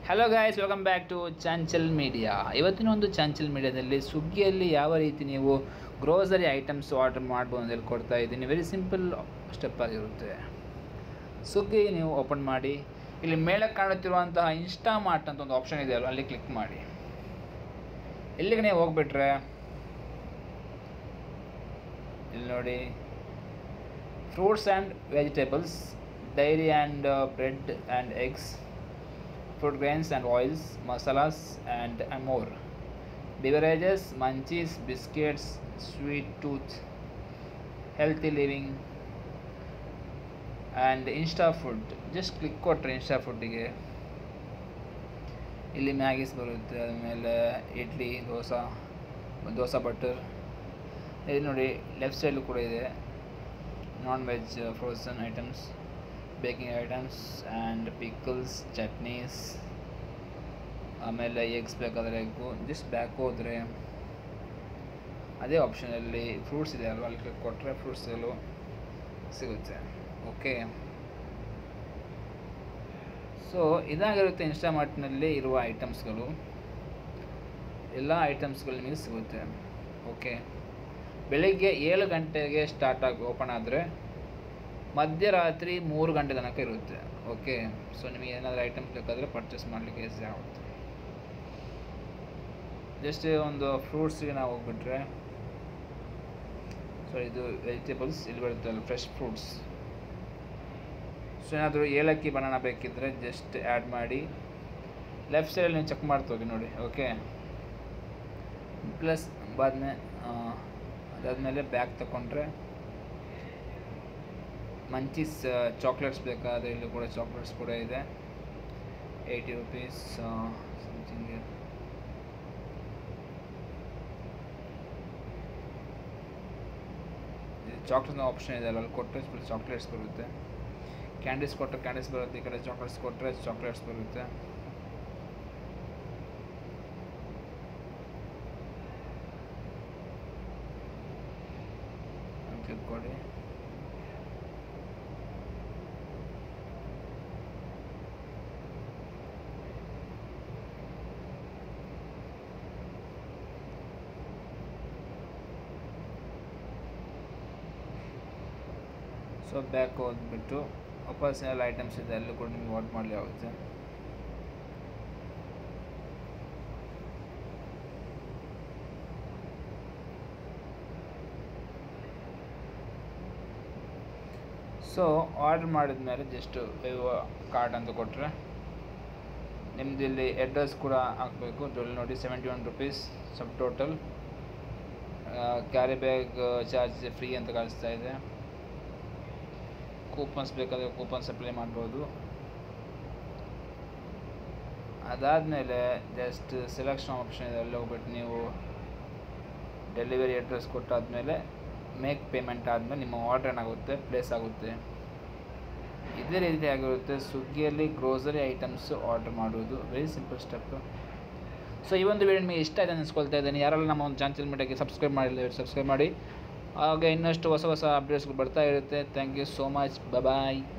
Hello guys welcome back to Chanchal media ಇವತ್ತಿನ ಒಂದು ಚಾಂಚಲ್ ಮೀಡಿಯಾದಲ್ಲಿ ಸ್ವಿಗ್ಗಿಯಲ್ಲಿ ಯಾವ ರೀತಿ ನೀವು ಗ್ರೋಸರಿ ಐಟಮ್ಸ್ ಆರ್ಡರ್ ಮಾಡ್ಬೋದು ಅಂತ ಹೇಳಿ ಕೊಡ್ತಾ ಇದ್ದೀನಿ ವೆರಿ ಸಿಂಪಲ್ ಸ್ಟೆಪ್ ಆಗಿರುತ್ತೆ ಸ್ವಿಗ್ಗಿ ನೀವು ಓಪನ್ ಮಾಡಿ ಇಲ್ಲಿ ಮೇಲಕ್ಕೆ ಕಾಣುತ್ತಿರುವಂತಹ ಇನ್ಸ್ಟಾ ಮಾರ್ಟ್ ಅಂತ ಒಂದು ಆಪ್ಷನ್ ಇದೆ ಅಲ್ವ ಅಲ್ಲಿ ಕ್ಲಿಕ್ ಮಾಡಿ ಇಲ್ಲಿಗೆ ನೀವು ಹೋಗ್ಬಿಟ್ರೆ ಇಲ್ಲಿ ನೋಡಿ fruits and vegetables dairy and bread and eggs food grains and oils, masalas and, and more. Beverages, munchies, biscuits, sweet tooth, healthy living and insta food just click ಕೊಟ್ಟರೆ ಇನ್ಸ್ಟಾ ಫುಡ್ಡಿಗೆ ಇಲ್ಲಿ ಮ್ಯಾಗೀಸ್ ಬರುತ್ತೆ ಆದಮೇಲೆ ಇಡ್ಲಿ ದೋಸೆ ದೋಸೆ ಬಟರ್ ಇಲ್ಲಿ ನೋಡಿ left ಸೈಡಲ್ಲೂ ಕೂಡ ಇದೆ non veg frozen items baking items and pickles chutneys ಆಮೇಲೆ ಎಗ್ಸ್ ಬೇಕಾದರೆ ಎಗ್ಗು ಜಸ್ಟ್ ಬ್ಯಾಕ್ ಹೋದರೆ ಅದೇ ಆಪ್ಷನಲ್ಲಿ ಫ್ರೂಟ್ಸ್ ಇದೆ ಅಲ್ವಾ ಅಲ್ಲಿ ಕ್ಲಿಕ್ ಕೊಟ್ಟರೆ ಫ್ರೂಟ್ಸ್ ಎಲ್ಲೂ ಸಿಗುತ್ತೆ ಓಕೆ ಸೊ ಇದಾಗಿರುತ್ತೆ ಇನ್ಸ್ಟಾಮಾರ್ಟ್ನಲ್ಲಿ ಇರುವ ಐಟಮ್ಸ್ಗಳು ಎಲ್ಲ ಐಟಮ್ಸ್ಗಳು ನಿಮಗೆ ಸಿಗುತ್ತೆ ಓಕೆ ಬೆಳಿಗ್ಗೆ ಏಳು ಗಂಟೆಗೆ ಸ್ಟಾರ್ಟ್ ಆಗಿ ಓಪನ್ ಆದರೆ ಮಧ್ಯರಾತ್ರಿ ಮೂರು ಗಂಟೆ ತನಕ ಇರುತ್ತೆ ಓಕೆ ಸೊ ನಿಮಗೆ ಏನಾದರೂ ಐಟಮ್ಸ್ ಬೇಕಾದರೆ ಪರ್ಚೇಸ್ ಮಾಡಲಿಕ್ಕೆ ಈಸಿ ಆಗುತ್ತೆ ಜಸ್ಟ್ ಒಂದು ಫ್ರೂಟ್ಸಿಗೆ ನಾವು ಹೋಗ್ಬಿಟ್ರೆ ಸೊ ಇದು ವೆಜಿಟೇಬಲ್ಸ್ ಇಲ್ಲಿ ಬರುತ್ತಲ್ಲ ಫ್ರೆಶ್ ಫ್ರೂಟ್ಸ್ ಸೊ ಏನಾದರೂ ಏಲಕ್ಕಿ ಬನಾನ ಬೇಕಿದ್ದರೆ ಜಸ್ಟ್ ಆ್ಯಡ್ ಮಾಡಿ ಲೆಫ್ಟ್ ಸೈಡಲ್ಲಿ ನೀವು ಚೆಕ್ ಮಾಡ್ತಾ ಹೋಗಿ ನೋಡಿ ಓಕೆ ಪ್ಲಸ್ ಬಾದ್ಮೇ ಅದಾದಮೇಲೆ ಬ್ಯಾಗ್ ತಗೊಂಡ್ರೆ ಮಂಚೀಸ್ ಚಾಕ್ಲೇಟ್ಸ್ ಬೇಕಾದರೆ ಇಲ್ಲೂ ಕೂಡ ಚಾಕ್ಲೇಟ್ಸ್ ಕೂಡ ಇದೆ ಏಯ್ಟಿ ರುಪೀಸ್ ಸಮಥಿಂಗ್ ಚಾಕ್ಲೇಟ್ನ ಆಪ್ಷನ್ ಇದೆ ಅಲ್ಲಿ ಕೊಟ್ಟರೆ ಫುಲ್ ಚಾಕ್ಲೇಟ್ಸ್ ಬರುತ್ತೆ ಕ್ಯಾಂಡೀಸ್ ಕೊಟ್ಟರೆ ಕ್ಯಾಂಡೀಸ್ ಬರುತ್ತೆ ಈ ಕಡೆ ಚಾಕ್ಲೇಟ್ಸ್ ಕೊಟ್ಟರೆ ಚಾಕ್ಲೇಟ್ಸ್ ಬರುತ್ತೆ ಕ್ಲಿಕ್ ಕೊಡಿ ಸೊ ಬ್ಯಾಕ್ ಹೋದ್ಬಿಟ್ಟು ವಾಪಸ್ ಎಲ್ಲ ಐಟಮ್ಸ್ ಇದೆ ಅಲ್ಲೂ ಕೂಡ ನಿಮ್ಗೆ ವಾಟ್ ಮಾಡಲಿ ಆಗುತ್ತೆ ಸೊ ಆರ್ಡ್ರ್ ಮಾಡಿದ ಮೇಲೆ ಜಸ್ಟ್ ಕಾರ್ಡ್ ಅಂತ ಕೊಟ್ಟರೆ ನಿಮ್ಮದು ಇಲ್ಲಿ ಅಡ್ರೆಸ್ ಕೂಡ ಹಾಕಬೇಕು ಡೊಲ್ ನೋಡಿ seventy one rupees subtotal carry bag charge free ಅಂತ ಕಾಣಿಸ್ತಾ ಇದೆ ಕೂಪನ್ಸ್ ಬೇಕಾದರೆ ಕೂಪನ್ಸ್ ಅಪ್ಲೈ ಮಾಡ್ಬೋದು ಅದಾದಮೇಲೆ ಜಸ್ಟ್ ಸೆಲೆಕ್ಷನ್ ಆಪ್ಷನ್ ಇದೆ ಅಲ್ಲಿ ಹೋಗ್ಬಿಟ್ಟು ನೀವು ಡೆಲಿವರಿ ಅಡ್ರೆಸ್ ಕೊಟ್ಟಾದಮೇಲೆ ಮೇಕ್ ಪೇಮೆಂಟ್ ಆದಮೇಲೆ ನಿಮ್ಮ ಆರ್ಡರ್ ಏನಾಗುತ್ತೆ ಪ್ಲೇಸ್ ಆಗುತ್ತೆ ಇದೇ ರೀತಿ ಆಗಿರುತ್ತೆ ಸ್ವಿಗ್ಗಿಯಲ್ಲಿ ಗ್ರೋಸರಿ ಐಟಮ್ಸ್ ಆರ್ಡರ್ ಮಾಡೋದು ವೆರಿ ಸಿಂಪಲ್ ಸ್ಟೆಪ್ ಸೊ ಈ ಒಂದು ವಿಡಿಯೋ ನಿಮಗೆ ಇಷ್ಟ ಆಯ್ತು ಅನಿಸ್ಕೊಳ್ತಾ ಇದ್ದೀನಿ ಯಾರೆಲ್ಲ ನಮ್ಮ ಒಂದು ಚಾನಲ್ ಮೀಡಿಯಾಗೆ ಸಬ್ಸ್ಕ್ರೈಬ್ ಮಾಡಿಲ್ಲ ಸಬ್ಸ್ಕ್ರೈಬ್ ಮಾಡಿ ಹಾಗೆ ಇನ್ನಷ್ಟು ಹೊಸ ಹೊಸ ಅಪ್ಡೇಟ್ಸ್ಗಳು ಬರ್ತಾ ಇರುತ್ತೆ thank you so much bye